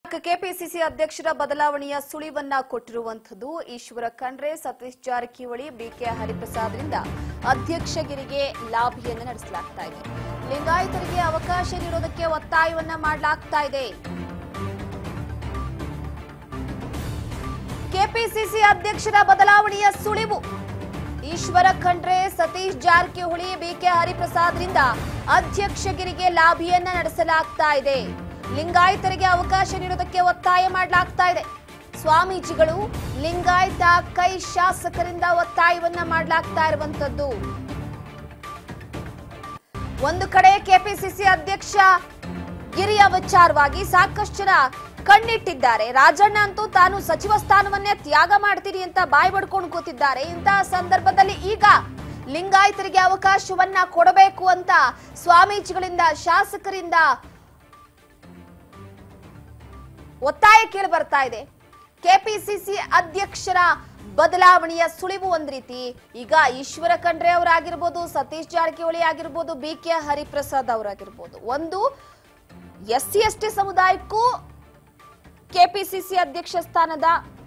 KPCC ಅಧ್ಯಕ್ಷರ ಬದಲಾವಣೆಯ ಸುಳಿವನ್ನ ಕೊಟ್ಟಿರುವಂಥದ್ದು ಈಶ್ವರ ಖಂಡ್ರೆ ಸತೀಶ್ ಜಾರಕಿಹೊಳಿ ಬಿಕೆ ಹರಿಪ್ರಸಾದ್ರಿಂದ ಅಧ್ಯಕ್ಷಗಿರಿಗೆ ಲಾಬಿಯನ್ನು ನಡೆಸಲಾಗ್ತಾ ಇದೆ ಲಿಂಗಾಯತರಿಗೆ ಅವಕಾಶ ನೀಡೋದಕ್ಕೆ ಒತ್ತಾಯವನ್ನ ಮಾಡಲಾಗ್ತಾ ಇದೆ ಕೆಪಿಸಿಸಿ ಅಧ್ಯಕ್ಷರ ಬದಲಾವಣೆಯ ಸುಳಿವು ಈಶ್ವರ ಖಂಡ್ರೆ ಸತೀಶ್ ಜಾರಕಿಹೊಳಿ ಬಿಕೆ ಹರಿಪ್ರಸಾದ್ರಿಂದ ಅಧ್ಯಕ್ಷಗಿರಿಗೆ ಲಾಬಿಯನ್ನ ನಡೆಸಲಾಗ್ತಾ ಇದೆ ಲಿಂಗಾಯತರಿಗೆ ಅವಕಾಶ ನೀಡೋದಕ್ಕೆ ಒತ್ತಾಯ ಮಾಡಲಾಗ್ತಾ ಇದೆ ಸ್ವಾಮೀಜಿಗಳು ಲಿಂಗಾಯತ ಕೈ ಶಾಸಕರಿಂದ ಒತ್ತಾಯವನ್ನ ಮಾಡಲಾಗ್ತಾ ಇರುವಂತದ್ದು ಒಂದು ಕಡೆ ಕೆಪಿಸಿಸಿ ಅಧ್ಯಕ್ಷ ಗಿರಿಯ ವಿಚಾರವಾಗಿ ಸಾಕಷ್ಟು ಜನ ಕಣ್ಣಿಟ್ಟಿದ್ದಾರೆ ರಾಜಣ್ಣ ಅಂತೂ ತಾನು ಸಚಿವ ಸ್ಥಾನವನ್ನೇ ತ್ಯಾಗ ಮಾಡ್ತೀನಿ ಅಂತ ಬಾಯಿ ಬಡ್ಕೊಂಡು ಕೂತಿದ್ದಾರೆ ಇಂತಹ ಸಂದರ್ಭದಲ್ಲಿ ಈಗ ಲಿಂಗಾಯತರಿಗೆ ಅವಕಾಶವನ್ನ ಕೊಡಬೇಕು ಅಂತ ಸ್ವಾಮೀಜಿಗಳಿಂದ ಶಾಸಕರಿಂದ ಒತ್ತಾಯ ಕೇಳಿ ಬರ್ತಾ ಇದೆ ಕೆಪಿಸಿಸಿ ಅಧ್ಯಕ್ಷರ ಬದಲಾವಣೆಯ ಸುಳಿವು ಒಂದ್ ರೀತಿ ಈಗ ಈಶ್ವರ ಖಂಡ್ರೆ ಅವರಾಗಿರ್ಬೋದು ಸತೀಶ್ ಜಾರಕಿಹೊಳಿ ಆಗಿರ್ಬೋದು ಬಿ ಕೆ ಹರಿಪ್ರಸಾದ್ ಅವರಾಗಿರ್ಬೋದು ಒಂದು ಎಸ್ ಸಿ ಎಸ್ ಟಿ ಸಮುದಾಯಕ್ಕೂ ಕೆಪಿಸಿಸಿ ಅಧ್ಯಕ್ಷ ಸ್ಥಾನದ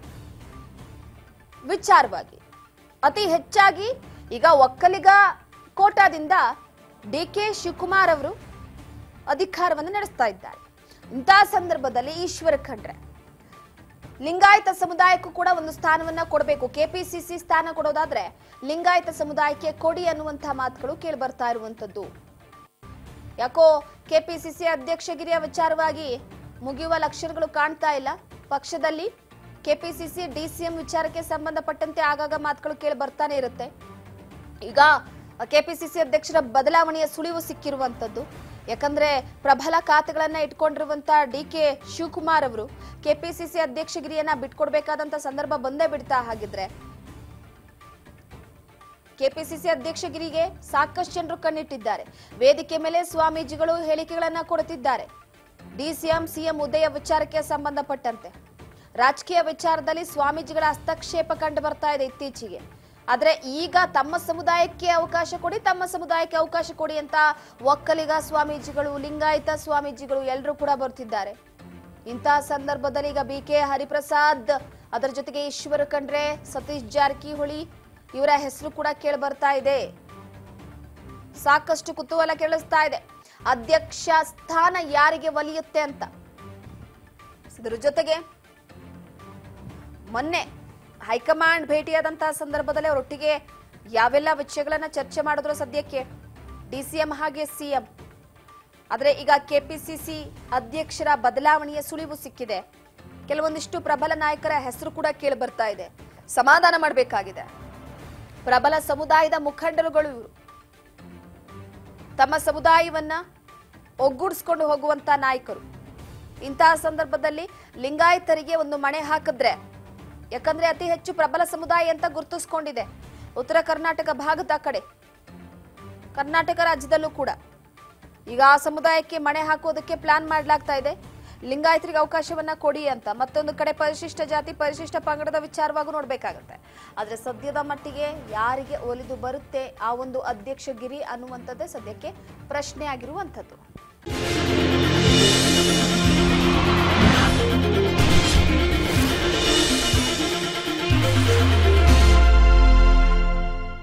ವಿಚಾರವಾಗಿ ಅತಿ ಹೆಚ್ಚಾಗಿ ಈಗ ಒಕ್ಕಲಿಗ ಕೋಟಾದಿಂದ ಡಿ ಕೆ ಶಿವಕುಮಾರ್ ಅವರು ಅಧಿಕಾರವನ್ನು ನಡೆಸ್ತಾ ಇದ್ದಾರೆ ಇಂತಹ ಸಂದರ್ಭದಲ್ಲಿ ಈಶ್ವರ ಖಂಡ್ರೆ ಲಿಂಗಾಯತ ಸಮುದಾಯಕ್ಕೂ ಕೂಡ ಒಂದು ಸ್ಥಾನವನ್ನ ಕೊಡಬೇಕು ಕೆಪಿಸಿಸಿ ಸ್ಥಾನ ಕೊಡೋದಾದ್ರೆ ಲಿಂಗಾಯತ ಸಮುದಾಯಕ್ಕೆ ಕೊಡಿ ಅನ್ನುವಂತಹ ಮಾತುಗಳು ಕೇಳಿ ಬರ್ತಾ ಇರುವಂತದ್ದು ಯಾಕೋ ಕೆಪಿಸಿಸಿ ಅಧ್ಯಕ್ಷಗಿರಿಯ ವಿಚಾರವಾಗಿ ಮುಗಿಯುವ ಲಕ್ಷಣಗಳು ಕಾಣ್ತಾ ಇಲ್ಲ ಪಕ್ಷದಲ್ಲಿ ಕೆಪಿಸಿಸಿ ಡಿಸಿಎಂ ವಿಚಾರಕ್ಕೆ ಸಂಬಂಧಪಟ್ಟಂತೆ ಆಗಾಗ ಮಾತುಗಳು ಕೇಳಿ ಬರ್ತಾನೆ ಇರುತ್ತೆ ಈಗ ಕೆಪಿಸಿಸಿ ಅಧ್ಯಕ್ಷರ ಬದಲಾವಣೆಯ ಸುಳಿವು ಸಿಕ್ಕಿರುವಂತದ್ದು ಯಾಕಂದ್ರೆ ಪ್ರಬಲ ಖಾತೆಗಳನ್ನ ಇಟ್ಕೊಂಡಿರುವಂತ ಡಿ ಕೆ ಶಿವಕುಮಾರ್ ಅವರು ಕೆಪಿಸಿಸಿ ಅಧ್ಯಕ್ಷಗಿರಿಯನ್ನ ಬಿಟ್ಕೊಡ್ಬೇಕಾದಂತ ಸಂದರ್ಭ ಬಂದೇ ಬಿಡ್ತಾ ಹಾಗಿದ್ರೆ ಕೆಪಿಸಿಸಿ ಅಧ್ಯಕ್ಷಗಿರಿಗೆ ಸಾಕಷ್ಟು ಜನರು ಕಣ್ಣಿಟ್ಟಿದ್ದಾರೆ ವೇದಿಕೆ ಮೇಲೆ ಸ್ವಾಮೀಜಿಗಳು ಹೇಳಿಕೆಗಳನ್ನ ಕೊಡುತ್ತಿದ್ದಾರೆ ಡಿಸಿಎಂ ಸಿಎಂ ಉದಯ ವಿಚಾರಕ್ಕೆ ಸಂಬಂಧಪಟ್ಟಂತೆ ರಾಜಕೀಯ ವಿಚಾರದಲ್ಲಿ ಸ್ವಾಮೀಜಿಗಳ ಹಸ್ತಕ್ಷೇಪ ಕಂಡು ಬರ್ತಾ ಇದೆ ಇತ್ತೀಚೆಗೆ ಆದ್ರೆ ಈಗ ತಮ್ಮ ಸಮುದಾಯಕ್ಕೆ ಅವಕಾಶ ಕೊಡಿ ತಮ್ಮ ಸಮುದಾಯಕ್ಕೆ ಅವಕಾಶ ಕೊಡಿ ಅಂತ ಒಕ್ಕಲಿಗ ಸ್ವಾಮೀಜಿಗಳು ಲಿಂಗಾಯತ ಸ್ವಾಮೀಜಿಗಳು ಎಲ್ಲರೂ ಕೂಡ ಬರ್ತಿದ್ದಾರೆ ಇಂತಹ ಸಂದರ್ಭದಲ್ಲಿ ಈಗ ಬಿ ಕೆ ಹರಿಪ್ರಸಾದ್ ಅದರ ಜೊತೆಗೆ ಈಶ್ವರ ಖಂಡ್ರೆ ಸತೀಶ್ ಜಾರಕಿಹೊಳಿ ಇವರ ಹೆಸರು ಕೂಡ ಕೇಳಿ ಬರ್ತಾ ಇದೆ ಸಾಕಷ್ಟು ಕುತೂಹಲ ಕೇಳಿಸ್ತಾ ಇದೆ ಅಧ್ಯಕ್ಷ ಸ್ಥಾನ ಯಾರಿಗೆ ಒಲಿಯುತ್ತೆ ಅಂತ ಇದರ ಜೊತೆಗೆ ಮೊನ್ನೆ ಹೈಕಮಾಂಡ್ ಭೇಟಿಯಾದಂತಹ ಸಂದರ್ಭದಲ್ಲಿ ಅವರೊಟ್ಟಿಗೆ ಯಾವೆಲ್ಲ ವಿಷಯಗಳನ್ನ ಚರ್ಚೆ ಮಾಡಿದ್ರು ಸದ್ಯಕ್ಕೆ ಡಿಸಿಎಂ ಹಾಗೆ ಸಿಎಂ ಆದ್ರೆ ಈಗ ಕೆಪಿಸಿಸಿ ಅಧ್ಯಕ್ಷರ ಬದಲಾವಣೆಯ ಸುಳಿವು ಸಿಕ್ಕಿದೆ ಕೆಲವೊಂದಿಷ್ಟು ಪ್ರಬಲ ನಾಯಕರ ಹೆಸರು ಕೂಡ ಕೇಳಿ ಬರ್ತಾ ಇದೆ ಸಮಾಧಾನ ಮಾಡಬೇಕಾಗಿದೆ ಪ್ರಬಲ ಸಮುದಾಯದ ಮುಖಂಡರುಗಳು ಇವರು ತಮ್ಮ ಸಮುದಾಯವನ್ನ ಒಗ್ಗೂಡಿಸ್ಕೊಂಡು ಹೋಗುವಂತ ನಾಯಕರು ಇಂತಹ ಸಂದರ್ಭದಲ್ಲಿ ಲಿಂಗಾಯತರಿಗೆ ಒಂದು ಮಣೆ ಹಾಕಿದ್ರೆ ಯಾಕಂದ್ರೆ ಅತಿ ಹೆಚ್ಚು ಪ್ರಬಲ ಸಮುದಾಯ ಅಂತ ಗುರುತಿಸ್ಕೊಂಡಿದೆ ಉತ್ತರ ಕರ್ನಾಟಕ ಭಾಗದ ಕಡೆ ಕರ್ನಾಟಕ ರಾಜ್ಯದಲ್ಲೂ ಕೂಡ ಈಗ ಆ ಸಮುದಾಯಕ್ಕೆ ಮಣೆ ಹಾಕೋದಕ್ಕೆ ಪ್ಲಾನ್ ಮಾಡಲಾಗ್ತಾ ಇದೆ ಲಿಂಗಾಯತರಿಗೆ ಅವಕಾಶವನ್ನ ಕೊಡಿ ಅಂತ ಮತ್ತೊಂದು ಕಡೆ ಪರಿಶಿಷ್ಟ ಜಾತಿ ಪರಿಶಿಷ್ಟ ಪಂಗಡದ ವಿಚಾರವಾಗೂ ನೋಡ್ಬೇಕಾಗತ್ತೆ ಆದ್ರೆ ಸದ್ಯದ ಮಟ್ಟಿಗೆ ಯಾರಿಗೆ ಒಲಿದು ಬರುತ್ತೆ ಆ ಒಂದು ಅಧ್ಯಕ್ಷಗಿರಿ ಅನ್ನುವಂಥದ್ದೇ ಸದ್ಯಕ್ಕೆ ಪ್ರಶ್ನೆ ಆಗಿರುವಂಥದ್ದು